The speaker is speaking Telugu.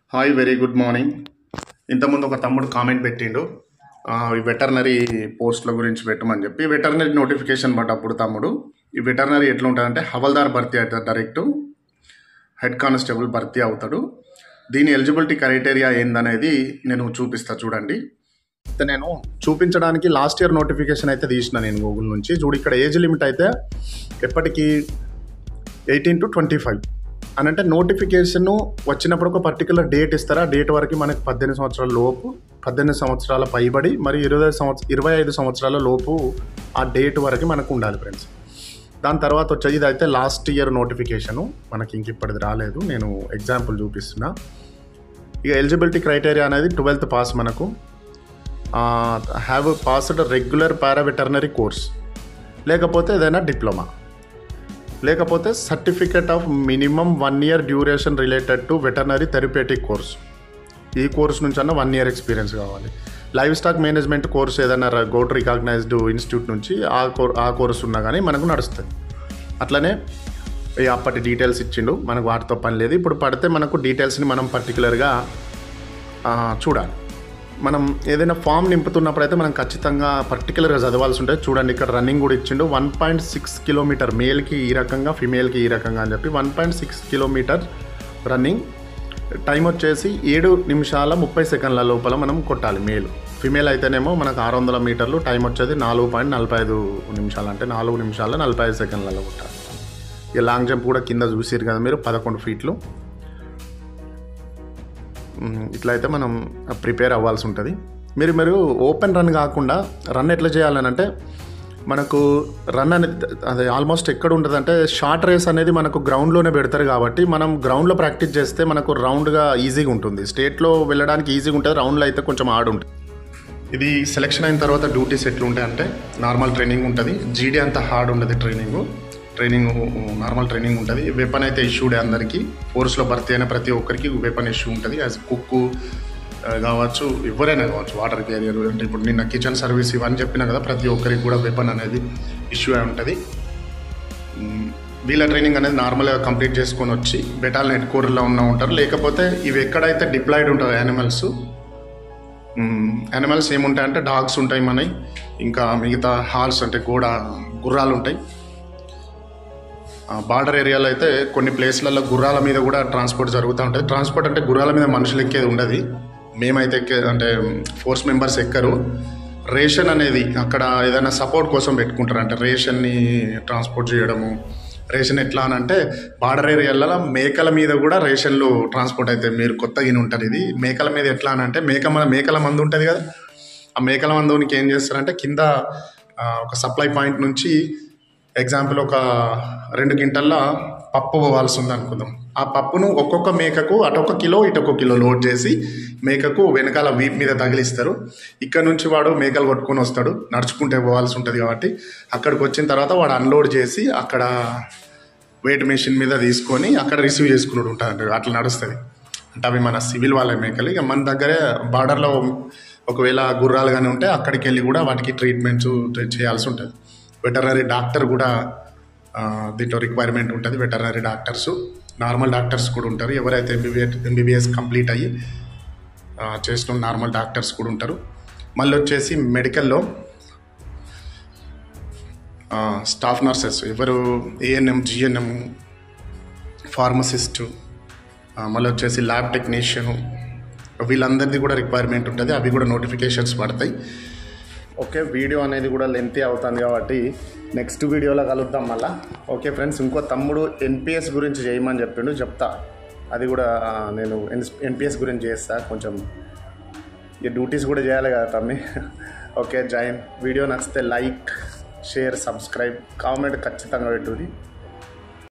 హాయ్ వెరీ గుడ్ మార్నింగ్ ఇంతకుముందు ఒక తమ్ముడు కామెంట్ పెట్టిండు ఆ, ఈ వెటర్నరీ పోస్టుల గురించి పెట్టమని చెప్పి వెటర్నరీ నోటిఫికేషన్ పడ్డప్పుడు తమ్ముడు ఈ వెటర్నరీ ఎట్లా ఉంటుందంటే హవల్దార్ భర్తీ అవుతాడు డైరెక్ట్ హెడ్ కానిస్టేబుల్ భర్తీ అవుతాడు దీని ఎలిజిబిలిటీ క్రైటీరియా ఏందనేది నేను చూపిస్తా చూడండి అయితే నేను చూపించడానికి లాస్ట్ ఇయర్ నోటిఫికేషన్ అయితే తీసిన నేను గూగుల్ నుంచి చూడు ఇక్కడ ఏజ్ లిమిట్ అయితే ఎప్పటికీ ఎయిటీన్ టు ట్వంటీ ఫైవ్ అని అంటే నోటిఫికేషన్ వచ్చినప్పుడు ఒక పర్టికులర్ డేట్ ఇస్తారా డేట్ వరకు మనకి పద్దెనిమిది సంవత్సరాల లోపు పద్దెనిమిది సంవత్సరాల పైబడి మరి ఇరవై సంవత్సరం ఇరవై ఐదు సంవత్సరాల లోపు ఆ డేట్ వరకు మనకు ఉండాలి ఫ్రెండ్స్ దాని తర్వాత వచ్చేది ఇది అయితే లాస్ట్ ఇయర్ నోటిఫికేషను మనకి ఇంక ఇప్పటిది రాలేదు నేను ఎగ్జాంపుల్ చూపిస్తున్నా ఇక ఎలిజిబిలిటీ క్రైటీరియా అనేది ట్వెల్త్ పాస్ మనకు have passed regular paraveterinary course లేకపోతే ఏదైనా డిప్లొమా లేకపోతే certificate of minimum one year duration related to veterinary therapeutic course ఈ కోర్స్ నుంచి అన్న వన్ ఇయర్ ఎక్స్పీరియన్స్ కావాలి లైవ్ స్టాక్ మేనేజ్మెంట్ కోర్స్ ఏదైనా గోట్ రికాగ్నైజ్డ్ ఇన్స్టిట్యూట్ నుంచి ఆ కోర్ ఆ కోర్స్ ఉన్నా కానీ మనకు నడుస్తుంది అట్లనే ఈ అప్పటి డీటెయిల్స్ ఇచ్చిండు మనకు వాటితో పని లేదు ఇప్పుడు పడితే మనకు డీటెయిల్స్ని మనం పర్టికులర్గా చూడాలి మనం ఏదైనా ఫామ్ నింపుతున్నప్పుడు అయితే మనం ఖచ్చితంగా పర్టికులర్గా చదవాల్సి ఉంటుంది చూడండి ఇక్కడ రన్నింగ్ కూడా ఇచ్చిండు వన్ పాయింట్ సిక్స్ కిలోమీటర్ మేల్కి ఈ రకంగా ఫిమేల్కి ఈ రకంగా అని చెప్పి one point six kilometre running time వచ్చేసి ఏడు నిమిషాల ముప్పై సెకండ్ల లోపల మనం కొట్టాలి మేల్ ఫిమేల్ అయితేనేమో మనకు ఆరు వందల మీటర్లు టైం వచ్చేది నాలుగు పాయింట్ నలభై ఐదు నిమిషాలు అంటే నాలుగు నిమిషాల నలభై ఐదు సెకండ్లలో కొట్టాలి ఇక లాంగ్ జంప్ కూడా కింద చూసారు కదా మీరు పదకొండు ఫీట్లు మ్, ఇట్లా అయితే మనం ప్రిపేర్ అవ్వాల్సి ఉంటుంది మీరు మీరు ఓపెన్ రన్ కాకుండా రన్ ఎట్లా చేయాలని అంటే మనకు రన్ అనేది అది ఆల్మోస్ట్ ఎక్కడ ఉంటుంది అంటే షార్ట్ రేస్ అనేది మనకు గ్రౌండ్లోనే పెడతారు కాబట్టి మనం గ్రౌండ్లో ప్రాక్టీస్ చేస్తే మనకు రౌండ్గా ఈజీగా ఉంటుంది స్టేట్లో వెళ్ళడానికి ఈజీగా ఉంటుంది రౌండ్లో అయితే కొంచెం హార్డ్ ఉంటుంది ఇది సెలెక్షన్ అయిన తర్వాత డ్యూటీస్ ఎట్లా ఉంటాయి అంటే నార్మల్ ట్రైనింగ్ ఉంటుంది జీడీ అంత హార్డ్ ఉండదు ట్రైనింగ్ ట్రైనింగ్ నార్మల్ ట్రైనింగ్ ఉంటుంది వెపన్ అయితే ఇష్యూడే అందరికీ ఫోర్స్లో భర్తీ అయిన ప్రతి ఒక్కరికి వెపన్ ఇష్యూ ఉంటుంది యాజ్ కుక్కు కావచ్చు ఎవరైనా కావచ్చు వాటర్ క్యారియర్ అంటే ఇప్పుడు నిన్న కిచెన్ సర్వీస్ ఇవన్నీ చెప్పినా కదా ప్రతి ఒక్కరికి కూడా వెపన్ అనేది ఇష్యూ అయి ఉంటుంది మ్, వీళ్ళ ట్రైనింగ్ అనేది నార్మల్గా కంప్లీట్ చేసుకొని వచ్చి బెటాల్ నెట్ కోర్లో ఉన్న ఉంటారు లేకపోతే ఇవి ఎక్కడైతే డిప్లాయిడ్ ఉంటాయో యానిమల్స్ యానిమల్స్ ఏముంటాయంటే డాగ్స్ ఉంటాయి మనవి ఇంకా మిగతా హాల్స్ అంటే గోడ గుర్రాలు ఉంటాయి బార్డర్ ఏరియాలో అయితే కొన్ని ప్లేస్లలో గుర్రాల మీద కూడా ట్రాన్స్పోర్ట్ జరుగుతూ ఉంటుంది ట్రాన్స్పోర్ట్ అంటే గుర్రాల మీద మనుషులు ఎక్కేది ఉండదు మేమైతే ఎక్కే అంటే ఫోర్స్ మెంబర్స్ ఎక్కరు రేషన్ అనేది అక్కడ ఏదైనా సపోర్ట్ కోసం పెట్టుకుంటారు అంటే రేషన్ని ట్రాన్స్పోర్ట్ చేయడము రేషన్ ఎట్లా అని అంటే బార్డర్ ఏరియాలలో మేకల మీద కూడా రేషన్లు ట్రాన్స్పోర్ట్ అయితే మీరు కొత్తగా విని ఉంటారు ఇది మేకల మీద ఎట్లా అని అంటే మేక మేకల మందు ఉంటుంది కదా ఆ మేకల మందునికి ఏం చేస్తారంటే కింద ఆ, ఒక సప్లై పాయింట్ నుంచి ఎగ్జాంపుల్ ఒక రెండు గింటల్లో పప్పు పోవాల్సి ఉంది అనుకుందాం ఆ పప్పును ఒక్కొక్క మేకకు అటొక కిలో ఇటొక కిలో లోడ్ చేసి మేకకు వెనకాల వీప్ మీద తగిలిస్తారు ఇక్కడ నుంచి వాడు మేకలు కొట్టుకొని వస్తాడు నడుచుకుంటే పోవాల్సి ఉంటుంది కాబట్టి అక్కడికి వచ్చిన తర్వాత వాడు అన్లోడ్ చేసి అక్కడ వెయిట్ మెషిన్ మీద తీసుకొని అక్కడ రిసీవ్ చేసుకున్నాడు ఉంటుంది అట్లా నడుస్తుంది అంటే అవి మన సివిల్ వాళ్ళ మేకలు ఇక మన దగ్గరే బార్డర్లో ఒకవేళ గుర్రాలు కానీ ఉంటే అక్కడికి వెళ్ళి కూడా వాటికి ట్రీట్మెంట్స్ చేయాల్సి ఉంటుంది వెటర్నరీ డాక్టర్ కూడా ఆ, దీంట్లో రిక్వైర్మెంట్ ఉంటుంది వెటర్నరీ డాక్టర్స్ నార్మల్ డాక్టర్స్ కూడా ఉంటారు ఎవరైతే ఎంబీబీఎస్ ఎంబీబీఎస్ కంప్లీట్ అయ్యి ఆ, చేసిన నార్మల్ డాక్టర్స్ కూడా ఉంటారు మళ్ళీ వచ్చేసి మెడికల్లో స్టాఫ్ నర్సెస్ ఎవరు ఏఎన్ఎం జిఎన్ఎం ఫార్మసిస్టు మళ్ళీ వచ్చేసి ల్యాబ్ టెక్నీషియను వీళ్ళందరిది కూడా రిక్వైర్మెంట్ ఉంటుంది అవి కూడా నోటిఫికేషన్స్ పడతాయి ఓకే వీడియో అనేది కూడా లెంతీ అవుతుంది కాబట్టి నెక్స్ట్ వీడియోలో కలుద్దాం మళ్ళా ఓకే ఫ్రెండ్స్ ఇంకో తమ్ముడు ఎన్పిఎస్ గురించి చేయమని చెప్పిండు చెప్తా అది కూడా ఆ, నేను ఎన్పిఎస్ గురించి చేస్తా కొంచెం ఈ డ్యూటీస్ కూడా చేయాలి కదా తమ్మి ఓకే జాయిన్ వీడియో నచ్చితే లైక్ షేర్ సబ్స్క్రైబ్ కామెంట్ ఖచ్చితంగా పెట్టుది